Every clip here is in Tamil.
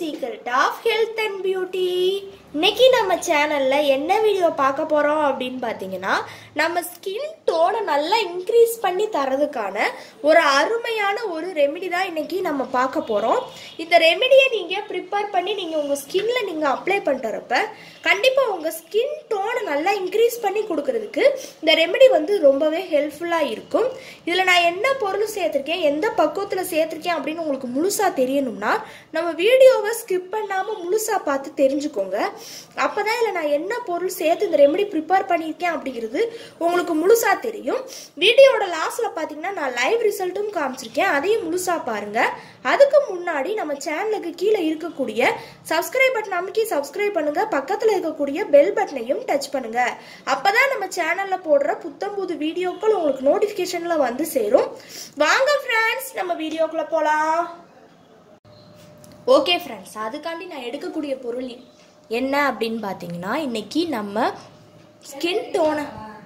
secret of health and beauty இன்னைக்கு நம்ம சேனல்ல என்ன வீடியோ பார்க்க போறோம் அப்படின்னு பார்த்தீங்கன்னா நம்ம ஸ்கின் டோனை நல்லா இன்க்ரீஸ் பண்ணி தரதுக்கான ஒரு அருமையான ஒரு ரெமெடி தான் இன்னைக்கு நம்ம பார்க்க போறோம் இந்த ரெமெடியை நீங்க ப்ரிப்பேர் பண்ணி நீங்க உங்க ஸ்கின்ல நீங்க அப்ளை பண்ணுறப்ப கண்டிப்பா உங்க ஸ்கின் டோனை நல்லா இன்க்ரீஸ் பண்ணி கொடுக்கறதுக்கு இந்த ரெமெடி வந்து ரொம்பவே ஹெல்ப்ஃபுல்லா இருக்கும் இதுல நான் என்ன பொருள் சேர்த்திருக்கேன் எந்த பக்குவத்துல சேர்த்திருக்கேன் அப்படின்னு உங்களுக்கு முழுசா தெரியணும்னா நம்ம வீடியோவை ஸ்கிப் பண்ணாம முழுசா பார்த்து தெரிஞ்சுக்கோங்க அப்பதான் இதுல நான் என்ன பொருள் சேர்த்து இந்த ரெமெடி ப்ரிப்பேர் பண்ணியிருக்கேன் அப்படிங்கிறது உங்களுக்கு முழுசா தெரியும் வீடியோட லாஸ்ட்ல பாத்தீங்கன்னா நான் லைவ் ரிசல்ட்டும் காமிச்சிருக்கேன் அதையும் முழுசா பாருங்க அதுக்கு முன்னாடி நம்ம சேனலுக்கு கீழே இருக்கக்கூடிய சப்ஸ்கிரைப் பட்டன் அமைக்கி சப்ஸ்கிரைப் பண்ணுங்க பக்கத்துல இருக்கக்கூடிய பெல் பட்டனையும் டச் பண்ணுங்க அப்பதான் நம்ம சேனல்ல போடுற புத்தம் புது வீடியோக்கள் உங்களுக்கு நோட்டிபிகேஷன்ல வந்து சேரும் வாங்க ஃப்ரெண்ட்ஸ் நம்ம வீடியோக்குள்ள போலாம் ஓகே ஃப்ரெண்ட்ஸ் அதுக்காண்டி நான் எடுக்கக்கூடிய பொருள் என்ன அப்படின்னு பார்த்தீங்கன்னா இன்னைக்கு நம்ம ஸ்கின் டோனை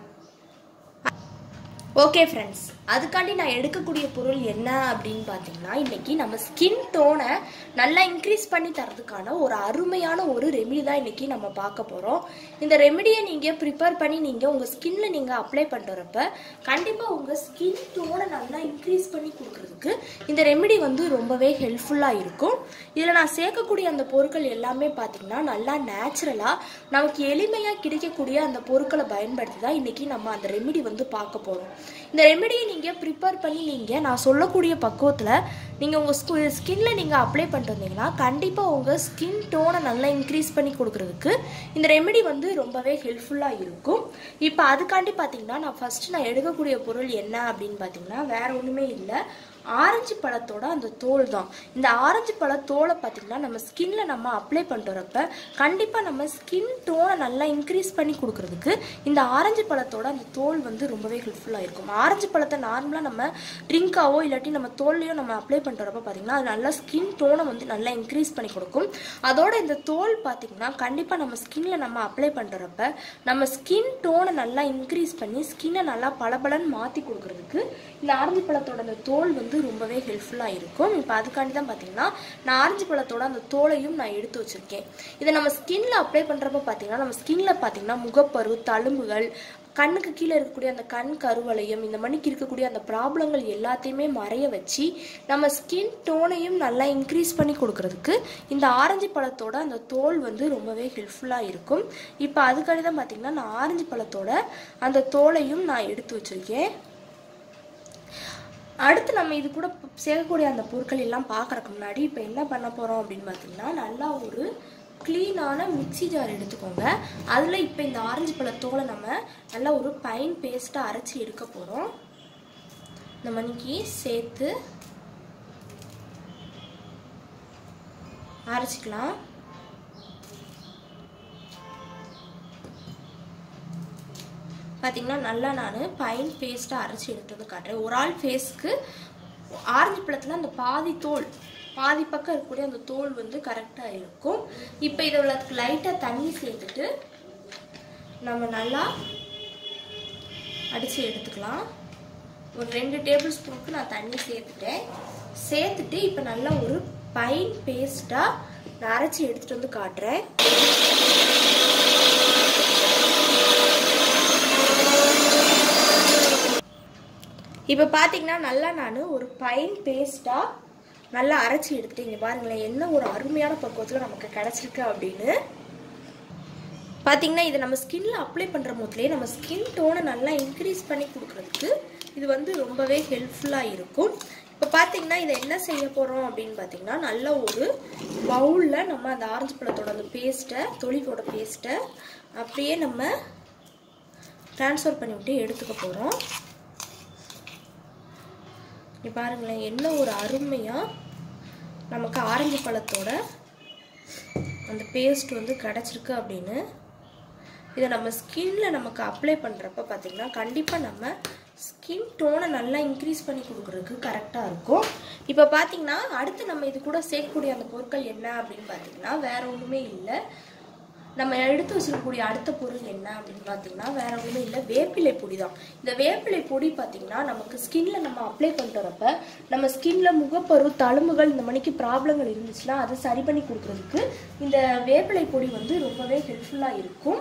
ஓகே ஃப்ரெண்ட்ஸ் அதுக்காண்டி நான் எடுக்கக்கூடிய பொருள் என்ன அப்படின்னு பார்த்தீங்கன்னா இன்னைக்கு நம்ம ஸ்கின் டோனை நல்லா இன்க்ரீஸ் பண்ணி தரதுக்கான ஒரு அருமையான ஒரு ரெமெடி தான் இன்னைக்கு நம்ம பார்க்க போகிறோம் இந்த ரெமெடியை நீங்கள் ப்ரிப்பேர் பண்ணி நீங்கள் உங்கள் ஸ்கின்ல நீங்கள் அப்ளை பண்ணுறப்ப கண்டிப்பாக உங்கள் ஸ்கின் டோனை நல்லா இன்க்ரீஸ் பண்ணி கொடுக்கறதுக்கு இந்த ரெமெடி வந்து ரொம்பவே ஹெல்ப்ஃபுல்லாக இருக்கும் இதில் நான் சேர்க்கக்கூடிய அந்த பொருட்கள் எல்லாமே பார்த்தீங்கன்னா நல்லா நேச்சுரலாக நமக்கு எளிமையாக கிடைக்கக்கூடிய அந்த பொருட்களை பயன்படுத்தி தான் இன்னைக்கு நம்ம அந்த ரெமெடி வந்து பார்க்க போகிறோம் இந்த ரெமெடியை நீங்கள் ப்ரிப்பேர் பண்ணி நீங்கள் நான் சொல்லக்கூடிய பக்குவத்தில் நீங்கள் உங்கள் ஸ்கின்ல நீங்கள் அப்ளை பண்ணிட்டு வந்தீங்கன்னா கண்டிப்பாக உங்கள் ஸ்கின் டோனை நல்லா இன்க்ரீஸ் பண்ணி கொடுக்கறதுக்கு இந்த ரெமெடி வந்து ரொம்பவே ஹெல்ப்ஃபுல்லாக இருக்கும் இப்போ அதுக்காண்டி பார்த்தீங்கன்னா நான் ஃபஸ்ட்டு நான் எடுக்கக்கூடிய பொருள் என்ன அப்படின்னு பார்த்தீங்கன்னா வேற ஒன்றுமே இல்லை ஆரஞ்சு பழத்தோட அந்த தோல் தான் இந்த ஆரஞ்சு பழ தோலை பார்த்தீங்கன்னா நம்ம ஸ்கின்ல நம்ம அப்ளை பண்ணுறப்ப கண்டிப்பாக நம்ம ஸ்கின் டோனை நல்லா இன்க்ரீஸ் பண்ணி கொடுக்கறதுக்கு இந்த ஆரஞ்சு பழத்தோட அந்த தோல் வந்து ரொம்பவே ஹெல்ப்ஃபுல்லாக இருக்கும் ஆரஞ்சு பழத்தை நார்மலாக நம்ம ட்ரிங்காவோ இல்லாட்டி நம்ம தோல்லையோ நம்ம அப்ளை பண்ணுறப்ப பார்த்தீங்கன்னா அது நல்லா ஸ்கின் டோனை வந்து நல்லா இன்க்ரீஸ் பண்ணி கொடுக்கும் அதோட இந்த தோல் பார்த்தீங்கன்னா கண்டிப்பாக நம்ம ஸ்கின்ல நம்ம அப்ளை பண்ணுறப்ப நம்ம ஸ்கின் டோனை நல்லா இன்க்ரீஸ் பண்ணி ஸ்கின்னை நல்லா பளபளன்னு மாற்றி கொடுக்கறதுக்கு இந்த ஆரஞ்சு பழத்தோட அந்த தோல் வந்து ரொம்பவே ஹெல்ப்ஃபுல்லாக இருக்கும் இப்போ அதுக்காண்டி தான் பார்த்தீங்கன்னா நான் ஆரஞ்சு பழத்தோட அந்த தோலையும் நான் எடுத்து வச்சிருக்கேன் இதை நம்ம ஸ்கின்ல அப்ளை பண்ணுறப்ப பார்த்தீங்கன்னா நம்ம ஸ்கின்ல பார்த்தீங்கன்னா முகப்பரு தழும்புகள் கண்ணுக்கு கீழே இருக்கக்கூடிய அந்த கண் கருவளையம் இந்த மணிக்கு இருக்கக்கூடிய அந்த ப்ராப்ளங்கள் எல்லாத்தையுமே மறைய வச்சு நம்ம ஸ்கின் டோனையும் நல்லா இன்க்ரீஸ் பண்ணி கொடுக்கறதுக்கு இந்த ஆரஞ்சு பழத்தோட அந்த தோல் வந்து ரொம்பவே ஹெல்ப்ஃபுல்லாக இருக்கும் இப்போ அதுக்காண்டி தான் பார்த்தீங்கன்னா நான் ஆரஞ்சு பழத்தோட அந்த தோலையும் நான் எடுத்து வச்சிருக்கேன் அடுத்து நம்ம இது கூட சேர்க்கக்கூடிய அந்த பொருட்கள் எல்லாம் பார்க்கறதுக்கு முன்னாடி இப்போ என்ன பண்ண போகிறோம் அப்படின்னு பார்த்தீங்கன்னா நல்லா ஒரு க்ளீனான மிக்ஸி ஜார் எடுத்துக்கோங்க அதில் இப்போ இந்த ஆரஞ்சு பழத்தோலை நம்ம நல்லா ஒரு பைன் பேஸ்ட்டாக அரைச்சி எடுக்க போகிறோம் இந்த மணிக்கு சேர்த்து அரைச்சிக்கலாம் பார்த்தீங்கன்னா நல்லா நான் பைன் பேஸ்ட்டாக அரைச்சி எடுத்தது காட்டுறேன் ஒரு ஆள் ஃபேஸ்க்கு ஆரஞ்சு பழத்தில் அந்த பாதி தோல் பாதி பக்கம் இருக்கக்கூடிய அந்த தோல் வந்து கரெக்டாக இருக்கும் இப்போ இதில் லைட்டாக தண்ணி சேர்த்துட்டு நம்ம நல்லா அடித்து எடுத்துக்கலாம் ஒரு ரெண்டு டேபிள் ஸ்பூனுக்கு நான் தண்ணி சேர்த்துட்டேன் சேர்த்துட்டு இப்போ நல்லா ஒரு பைன் பேஸ்ட்டாக நான் அரைச்சி எடுத்துகிட்டு வந்து காட்டுறேன் இப்போ பார்த்தீங்கன்னா நல்லா நான் ஒரு பைன் பேஸ்ட்டாக நல்லா அரைச்சி எடுத்துட்டு இங்கே பாருங்களேன் என்ன ஒரு அருமையான பக்குவத்தில் நமக்கு கிடச்சிருக்கு அப்படின்னு பார்த்தீங்கன்னா இதை நம்ம ஸ்கின்ல அப்ளை பண்ணுற போதுலேயே நம்ம ஸ்கின் டோனை நல்லா இன்க்ரீஸ் பண்ணி கொடுக்கறதுக்கு இது வந்து ரொம்பவே ஹெல்ப்ஃபுல்லாக இருக்கும் இப்போ பார்த்தீங்கன்னா இதை என்ன செய்ய போகிறோம் அப்படின்னு பார்த்தீங்கன்னா நல்ல ஒரு பவுலில் நம்ம அந்த ஆரஞ்சு பழத்தோட அந்த பேஸ்ட்டை தொழிலோட பேஸ்ட்டை அப்படியே நம்ம ட்ரான்ஸ்ஃபர் பண்ணிவிட்டு எடுத்துக்க போகிறோம் இங்க பாருங்களேன் என்ன ஒரு அருமையாக நமக்கு ஆரஞ்சு பழத்தோட அந்த பேஸ்ட் வந்து கிடச்சிருக்கு அப்படின்னு இதை நம்ம ஸ்கின்ல நமக்கு அப்ளை பண்ணுறப்ப பார்த்தீங்கன்னா கண்டிப்பாக நம்ம ஸ்கின் டோனை நல்லா இன்க்ரீஸ் பண்ணி கொடுக்குறதுக்கு கரெக்டாக இருக்கும் இப்போ பார்த்தீங்கன்னா அடுத்து நம்ம இது கூட சேர்க்கக்கூடிய அந்த பொருட்கள் என்ன அப்படின்னு பார்த்தீங்கன்னா வேற ஒன்றுமே இல்லை நம்ம எடுத்து வச்சிருக்கக்கூடிய அடுத்த பொருள் என்ன அப்படின்னு பார்த்தீங்கன்னா வேற ஒன்றுமே இல்லை வேப்பிலை பொடி தான் இந்த வேப்பிலை பொடி பார்த்தீங்கன்னா நமக்கு ஸ்கின்ல நம்ம அப்ளை பண்ணுறப்ப நம்ம ஸ்கின்ல முகப்பரு தழும்புகள் இந்த மணிக்கு ப்ராப்ளங்கள் இருந்துச்சுன்னா அதை சரி பண்ணி கொடுக்கறதுக்கு இந்த வேப்பிலை பொடி வந்து ரொம்பவே ஹெல்ப்ஃபுல்லாக இருக்கும்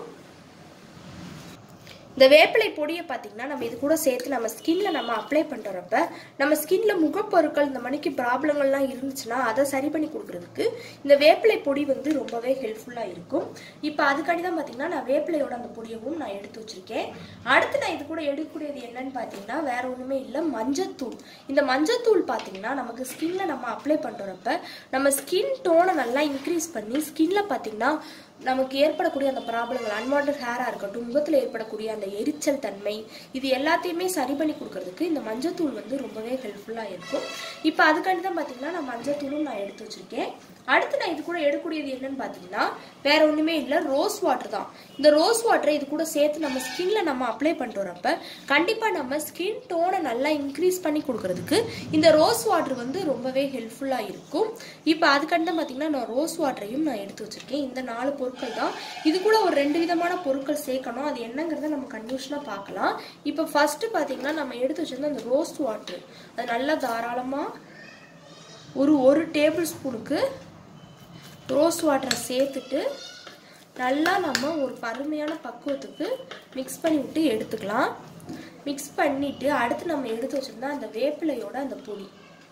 இந்த வேப்பிலை பொடியை பார்த்தீங்கன்னா நம்ம இது கூட சேர்த்து நம்ம ஸ்கின்ல நம்ம அப்ளை பண்ணுறப்ப நம்ம ஸ்கின்ல முகப்பொருட்கள் இந்த மணிக்கு ப்ராப்ளங்கள்லாம் இருந்துச்சுன்னா அதை சரி பண்ணி கொடுக்கறதுக்கு இந்த வேப்பிலை பொடி வந்து ரொம்பவே ஹெல்ப்ஃபுல்லாக இருக்கும் இப்போ அதுக்காண்டி தான் பார்த்தீங்கன்னா நான் வேப்பிலையோட அந்த பொடியவும் நான் எடுத்து வச்சிருக்கேன் அடுத்து நான் இது கூட எடுக்கக்கூடியது என்னன்னு பார்த்தீங்கன்னா வேற ஒன்றுமே இல்லை மஞ்சத்தூள் இந்த மஞ்சத்தூள் பார்த்தீங்கன்னா நமக்கு ஸ்கின்ல நம்ம அப்ளை பண்ணுறப்ப நம்ம ஸ்கின் டோனை நல்லா இன்க்ரீஸ் பண்ணி ஸ்கின்ல பார்த்தீங்கன்னா நமக்கு ஏற்படக்கூடிய அந்த ப்ராப்ளங்கள் அன்வான்ட் ஹேராக இருக்கட்டும் முகத்தில் ஏற்படக்கூடிய அந்த எரிச்சல் தன்மை இது எல்லாத்தையுமே சரி பண்ணி கொடுக்கறதுக்கு இந்த மஞ்சத்தூள் வந்து ரொம்பவே ஹெல்ப்ஃபுல்லாக இருக்கும் இப்போ அதுக்காண்டி தான் பார்த்தீங்கன்னா நான் மஞ்சத்தூளும் நான் எடுத்து வச்சிருக்கேன் அடுத்து நான் இது கூட எடுக்கக்கூடியது என்னன்னு பார்த்தீங்கன்னா வேற ஒன்றுமே இல்லை ரோஸ் வாட்டர் தான் இந்த ரோஸ் வாட்டரை இது கூட சேர்த்து நம்ம ஸ்கின்ல நம்ம அப்ளை பண்ணுறப்ப கண்டிப்பாக நம்ம ஸ்கின் டோனை நல்லா இன்க்ரீஸ் பண்ணி கொடுக்கறதுக்கு இந்த ரோஸ் வாட்டர் வந்து ரொம்பவே ஹெல்ப்ஃபுல்லாக இருக்கும் இப்போ அதுக்காண்டி தான் பார்த்தீங்கன்னா நான் ரோஸ் வாட்டரையும் நான் எடுத்து வச்சிருக்கேன் இந்த நாலு பொருட்கள் தான் இது கூட ஒரு ரெண்டு விதமான பொருட்கள் சேர்க்கணும் அது என்னங்கிறத நம்ம கன்ஃபியூஷனாக பார்க்கலாம் இப்போ ஃபர்ஸ்ட் பார்த்தீங்கன்னா நம்ம எடுத்து வச்சிருந்த அந்த ரோஸ் வாட்டர் அது நல்லா தாராளமாக ஒரு ஒரு டேபிள் ஸ்பூனுக்கு ரோஸ் வாட்டரை சேர்த்துட்டு நல்லா நம்ம ஒரு பருமையான பக்குவத்துக்கு மிக்ஸ் பண்ணி விட்டு எடுத்துக்கலாம் மிக்ஸ் பண்ணிட்டு அடுத்து நம்ம எடுத்து வச்சிருந்தா அந்த வேப்பிலையோட அந்த பொடி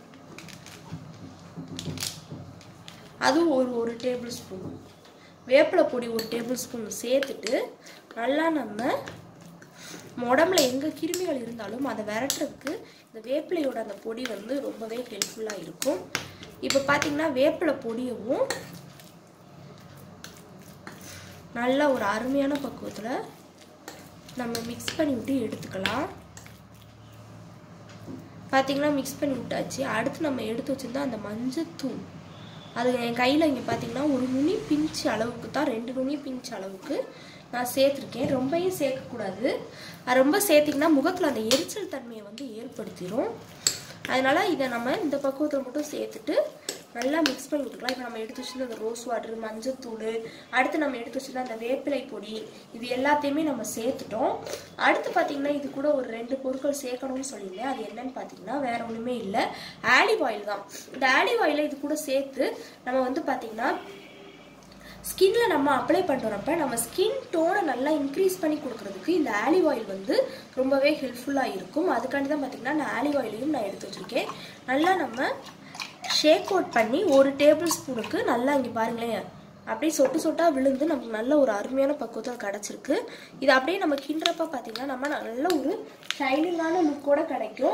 அதுவும் ஒரு ஒரு டேபிள் ஸ்பூன் வேப்பிலை பொடி ஒரு டேபிள் ஸ்பூன் சேர்த்துட்டு நல்லா நம்ம உடம்புல எங்கே கிருமிகள் இருந்தாலும் அதை விரட்டுறதுக்கு இந்த வேப்பிலையோட அந்த பொடி வந்து ரொம்பவே ஹெல்ப்ஃபுல்லாக இருக்கும் இப்போ பார்த்தீங்கன்னா வேப்பிலை பொடியவும் நல்லா ஒரு அருமையான பக்குவத்தில் நம்ம மிக்ஸ் பண்ணி விட்டு எடுத்துக்கலாம் பார்த்தீங்கன்னா மிக்ஸ் பண்ணி விட்டாச்சு அடுத்து நம்ம எடுத்து வச்சிருந்தா அந்த மஞ்சத்தூள் அது என் கையில் இங்கே பார்த்தீங்கன்னா ஒரு நுனி பிஞ்சு அளவுக்கு தான் ரெண்டு நுனி பிஞ்சு அளவுக்கு நான் சேர்த்துருக்கேன் ரொம்பவும் சேர்க்கக்கூடாது அது ரொம்ப சேர்த்திங்கன்னா முகத்தில் அந்த எரிச்சல் தன்மையை வந்து ஏற்படுத்திடும் அதனால் இதை நம்ம இந்த பக்குவத்தில் மட்டும் சேர்த்துட்டு நல்லா மிக்ஸ் பண்ணி விட்டுக்கலாம் இப்போ நம்ம எடுத்து வச்சிருந்த அந்த ரோஸ் வாட்டர் மஞ்சத்தூள் அடுத்து நம்ம எடுத்து வச்சிருந்த அந்த வேப்பிலை பொடி இது எல்லாத்தையுமே நம்ம சேர்த்துட்டோம் அடுத்து பார்த்தீங்கன்னா இது கூட ஒரு ரெண்டு பொருட்கள் சேர்க்கணும்னு சொல்லியிருந்தேன் அது என்னன்னு பார்த்தீங்கன்னா வேற ஒன்றுமே இல்லை ஆலிவ் ஆயில் தான் இந்த ஆலிவ் ஆயிலை இது கூட சேர்த்து நம்ம வந்து பார்த்தீங்கன்னா ஸ்கின்ல நம்ம அப்ளை பண்ணுறப்ப நம்ம ஸ்கின் டோனை நல்லா இன்க்ரீஸ் பண்ணி கொடுக்கறதுக்கு இந்த ஆலிவ் ஆயில் வந்து ரொம்பவே ஹெல்ப்ஃபுல்லாக இருக்கும் அதுக்காண்டி தான் பார்த்தீங்கன்னா நான் ஆலிவ் ஆயிலையும் நான் எடுத்து வச்சிருக்கேன் நல்லா நம்ம ஷேக் அவுட் பண்ணி ஒரு டேபிள் ஸ்பூனுக்கு நல்லா இங்கே பாருங்களேன் அப்படியே சொட்டு சொட்டாக விழுந்து நமக்கு நல்ல ஒரு அருமையான பக்குவத்தில் கிடச்சிருக்கு இது அப்படியே நம்ம கிண்டுறப்ப பார்த்தீங்கன்னா நம்ம நல்ல ஒரு ஷைனிங்கான லுக்கோட கிடைக்கும்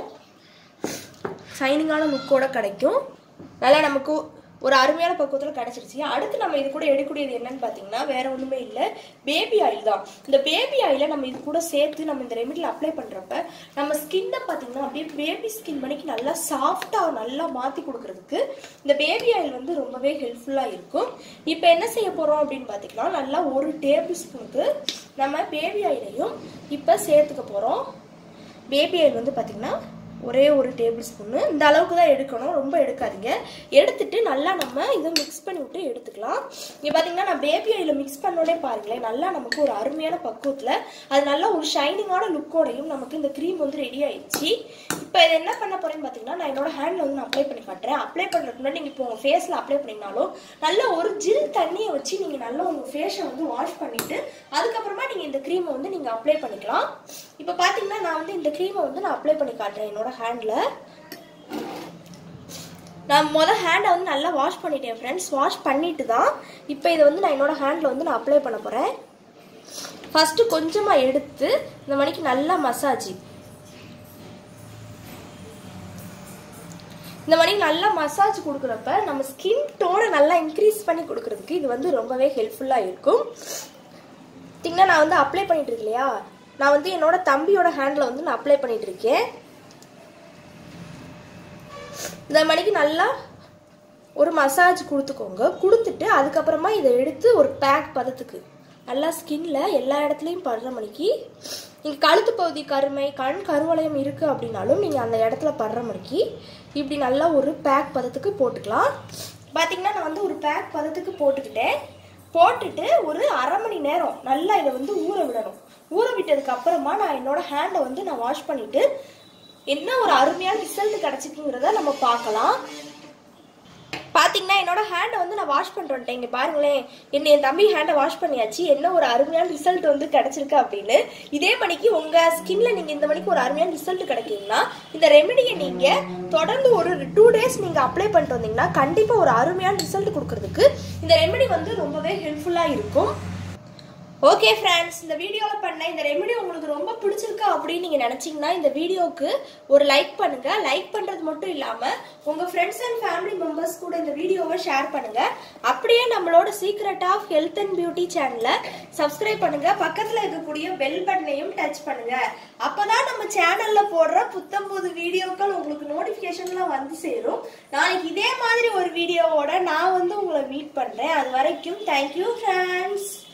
ஷைனிங்கான லுக்கோட கிடைக்கும் நல்லா நமக்கு ஒரு அருமையான பக்குவத்தில் கிடச்சிருச்சு அடுத்து நம்ம இது கூட எடுக்கக்கூடியது என்னன்னு பார்த்தீங்கன்னா வேற ஒன்றுமே இல்லை பேபி ஆயில் தான் இந்த பேபி ஆயிலை நம்ம இது கூட சேர்த்து நம்ம இந்த ரெமிடியில் அப்ளை பண்ணுறப்ப நம்ம ஸ்கின்னை பார்த்தீங்கன்னா அப்படியே பேபி ஸ்கின் மணிக்கு நல்லா சாஃப்டாக நல்லா மாற்றி கொடுக்கறதுக்கு இந்த பேபி ஆயில் வந்து ரொம்பவே ஹெல்ப்ஃபுல்லாக இருக்கும் இப்போ என்ன செய்ய போகிறோம் அப்படின்னு பார்த்தீங்கன்னா நல்லா ஒரு டேபிள் ஸ்பூனுக்கு நம்ம பேபி ஆயிலையும் இப்போ சேர்த்துக்க போகிறோம் பேபி ஆயில் வந்து பார்த்தீங்கன்னா ஒரே ஒரு டேபிள் ஸ்பூனு இந்த அளவுக்கு தான் எடுக்கணும் ரொம்ப எடுக்காதீங்க எடுத்துட்டு நல்லா நம்ம இதை மிக்ஸ் பண்ணி விட்டு எடுத்துக்கலாம் இங்கே பார்த்தீங்கன்னா நான் பேபி ஆயிலில் மிக்ஸ் பண்ணோடனே பாருங்களேன் நல்லா நமக்கு ஒரு அருமையான பக்குவத்தில் அது நல்லா ஒரு ஷைனிங்கான லுக்கோடையும் நமக்கு இந்த க்ரீம் வந்து ரெடி ஆயிடுச்சு இப்போ இதை என்ன பண்ண போறேன்னு பார்த்தீங்கன்னா நான் என்னோட ஹேண்டில் வந்து நான் அப்ளை பண்ணி காட்டுறேன் அப்ளை பண்ணுறதுக்கு முன்னாடி நீங்கள் இப்போ உங்கள் ஃபேஸில் அப்ளை பண்ணிங்கனாலும் நல்ல ஒரு ஜில் தண்ணியை வச்சு நீங்கள் நல்லா உங்கள் ஃபேஸை வந்து வாஷ் பண்ணிவிட்டு அதுக்கப்புறமா நீங்கள் இந்த க்ரீமை வந்து நீங்கள் அப்ளை பண்ணிக்கலாம் இப்போ பார்த்தீங்கன்னா நான் வந்து இந்த க்ரீமை வந்து நான் அப்ளை பண்ணி காட்டுறேன் என்னோட ஹேண்டில் நான் மொதல் ஹேண்டை வந்து நல்லா வாஷ் பண்ணிட்டேன் ஃப்ரெண்ட்ஸ் வாஷ் பண்ணிட்டு தான் இப்போ இதை வந்து நான் என்னோட ஹேண்டில் வந்து நான் அப்ளை பண்ண போகிறேன் ஃபஸ்ட்டு கொஞ்சமாக எடுத்து இந்த மணிக்கு நல்லா மசாஜ் இந்த மாதிரி நல்லா மசாஜ் கொடுக்குறப்ப நம்ம ஸ்கின் டோனை நல்லா இன்க்ரீஸ் பண்ணி கொடுக்கறதுக்கு இது வந்து ரொம்பவே ஹெல்ப்ஃபுல்லாக இருக்கும் பார்த்தீங்கன்னா நான் வந்து அப்ளை பண்ணிட்டு இருக்கேன் இல்லையா நான் வந்து என்னோட தம்பியோட ஹேண்டில் வந்து நான் அப்ளை பண்ணிட்டு இருக்கேன் இந்த மணிக்கு நல்லா ஒரு மசாஜ் கொடுத்துக்கோங்க கொடுத்துட்டு அதுக்கப்புறமா இதை எடுத்து ஒரு பேக் பதத்துக்கு நல்லா ஸ்கின்ல எல்லா இடத்துலையும் படுற மணிக்கு நீங்கள் கழுத்து பகுதி கருமை கண் கருவளையம் இருக்குது அப்படின்னாலும் நீங்கள் அந்த இடத்துல படுற மணிக்கு இப்படி நல்லா ஒரு பேக் பதத்துக்கு போட்டுக்கலாம் பார்த்தீங்கன்னா நான் வந்து ஒரு பேக் பதத்துக்கு போட்டுக்கிட்டேன் போட்டுட்டு ஒரு அரை மணி நேரம் நல்லா இதை வந்து ஊற விடணும் ஊற விட்டதுக்கு அப்புறமா நான் என்னோட ஹேண்டை வந்து நான் வாஷ் பண்ணிட்டு என்ன ஒரு அருமையான ரிசல்ட் கிடைச்சிக்குங்கிறத நம்ம பார்க்கலாம் பாத்தீங்கன்னா என்னோட ஹேண்டை வந்து நான் வாஷ் பண்ணிட்டு இங்க பாருங்களேன் என்ன என் தம்பி ஹேண்டை வாஷ் பண்ணியாச்சு என்ன ஒரு அருமையான ரிசல்ட் வந்து கிடைச்சிருக்கு அப்படின்னு இதே மணிக்கு உங்க ஸ்கின்ல நீங்க இந்த மணிக்கு ஒரு அருமையான ரிசல்ட் கிடைக்குங்கன்னா இந்த ரெமெடியை நீங்க தொடர்ந்து ஒரு டூ டேஸ் நீங்க அப்ளை பண்ணிட்டு வந்தீங்கன்னா கண்டிப்பா ஒரு அருமையான ரிசல்ட் கொடுக்கறதுக்கு இந்த ரெமெடி வந்து ரொம்பவே ஹெல்ப்ஃபுல்லா இருக்கும் ஓகே ஃப்ரெண்ட்ஸ் இந்த வீடியோவில் பண்ண இந்த ரெமெடி உங்களுக்கு ரொம்ப பிடிச்சிருக்கு அப்படின்னு நீங்கள் நினச்சிங்கன்னா இந்த வீடியோவுக்கு ஒரு லைக் பண்ணுங்க லைக் பண்ணுறது மட்டும் இல்லாமல் உங்கள் ஃப்ரெண்ட்ஸ் அண்ட் ஃபேமிலி மெம்பர்ஸ் கூட இந்த வீடியோவை ஷேர் பண்ணுங்க அப்படியே நம்மளோட secret of health and beauty சேனலை சப்ஸ்கிரைப் பண்ணுங்க பக்கத்தில் இருக்கக்கூடிய பெல் பட்டனையும் டச் பண்ணுங்க அப்பதான் நம்ம சேனல்ல போடுற புத்தம் புது வீடியோக்கள் உங்களுக்கு நோட்டிஃபிகேஷன்லாம் வந்து சேரும் நாளைக்கு இதே மாதிரி ஒரு வீடியோவோட நான் வந்து உங்களை மீட் பண்றேன் அது வரைக்கும் தேங்க்யூ ஃப்ரெண்ட்ஸ்